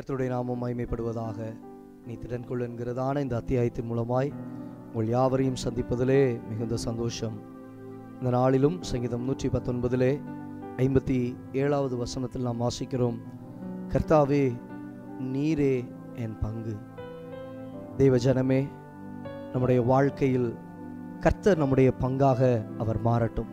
கர்த்தருடைய நாமம் மகிமைப்படுவதாக நீ திடன் கொள் என்கிறதான இந்த அத்தியாயத்தின் மூலமாய் உங்கள் யாவரையும் சந்திப்பதிலே மிகுந்த சந்தோஷம் இந்த நாளிலும் சங்கீதம் நூற்றி பத்தொன்பதிலே ஐம்பத்தி ஏழாவது வசனத்தில் நாம் வாசிக்கிறோம் கர்த்தாவே நீரே என் பங்கு தெய்வ ஜனமே நம்முடைய வாழ்க்கையில் கர்த்தர் நம்முடைய பங்காக அவர் மாறட்டும்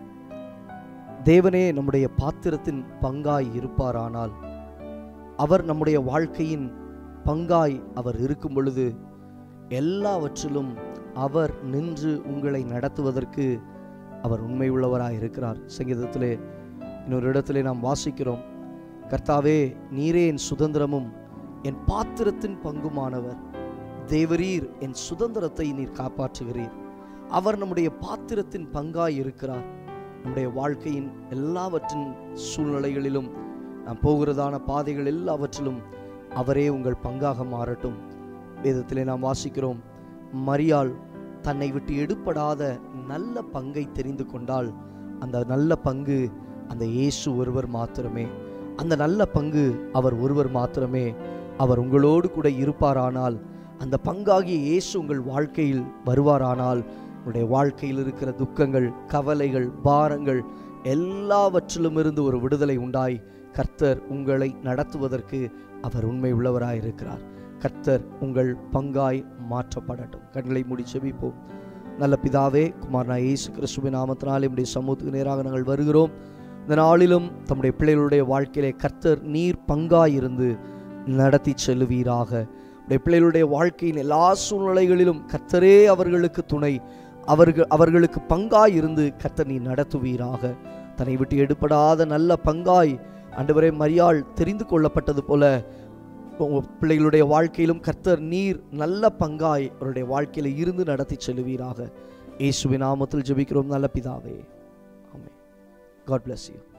தேவனே நம்முடைய பாத்திரத்தின் பங்காய் இருப்பாரானால் அவர் நம்முடைய வாழ்க்கையின் பங்காய் அவர் இருக்கும் பொழுது எல்லாவற்றிலும் அவர் நின்று உங்களை நடத்துவதற்கு அவர் உண்மை உள்ளவராய் இருக்கிறார் சங்கீதத்திலே இன்னொரு இடத்திலே நாம் வாசிக்கிறோம் கர்த்தாவே நீரே என் சுதந்திரமும் என் பாத்திரத்தின் பங்குமானவர் தேவரீர் என் சுதந்திரத்தை நீர் காப்பாற்றுகிறீர் அவர் நம்முடைய பாத்திரத்தின் பங்காய் இருக்கிறார் நம்முடைய வாழ்க்கையின் எல்லாவற்றின் சூழ்நிலைகளிலும் நாம் போகிறதான பாதைகள் எல்லாவற்றிலும் அவரே உங்கள் பங்காக மாறட்டும் வேதத்திலே நாம் வாசிக்கிறோம் மரியாள் தன்னை விட்டு எடுப்படாத நல்ல பங்கை தெரிந்து கொண்டால் அந்த நல்ல பங்கு அந்த இயேசு ஒருவர் மாத்திரமே அந்த நல்ல பங்கு அவர் ஒருவர் மாத்திரமே அவர் உங்களோடு கூட இருப்பாரானால் அந்த பங்காகிய இயேசு உங்கள் வாழ்க்கையில் வருவாரானால் உங்களுடைய வாழ்க்கையில் இருக்கிற துக்கங்கள் கவலைகள் பாரங்கள் எல்லாவற்றிலும் இருந்து ஒரு விடுதலை உண்டாய் கர்த்தர் உங்களை நடத்துவதற்கு அவர் உண்மை உள்ளவராயிருக்கிறார் கர்த்தர் உங்கள் பங்காய் மாற்றப்படட்டும் கண்களை மூடி செபிப்போம் நல்ல பிதாவே குமாரனா இயேசு கிறிஸ்துவின் நாமத்தினால் என்னுடைய சமூகத்துக்கு நேராக நாங்கள் வருகிறோம் இந்த நாளிலும் தம்முடைய பிள்ளைகளுடைய வாழ்க்கையிலே கர்த்தர் நீர் பங்காயிருந்து நடத்தி செல்லுவீராக உடைய பிள்ளைகளுடைய வாழ்க்கையின் எல்லா சூழ்நிலைகளிலும் கர்த்தரே அவர்களுக்கு துணை அவர்கள் அவர்களுக்கு பங்காய் இருந்து கர்த்தர் நீ நடத்துவீராக தன்னை விட்டு எடுப்படாத நல்ல பங்காய் ஆண்டவரே மரியாள் தெரிந்து கொள்ளப்பட்டது போல உங்க பிள்ளைகளுடைய வாழ்க்கையிலும் கர்த்தர் நீர் நல்ல பங்காய் அவருடைய வாழ்க்கையில இருந்து நடத்தி செல்லுவீராக இயேசுவின் நாமத்தில் ஜெபிக்கிறோம் நல்ல பிதாவே ஆமென் காட் bless you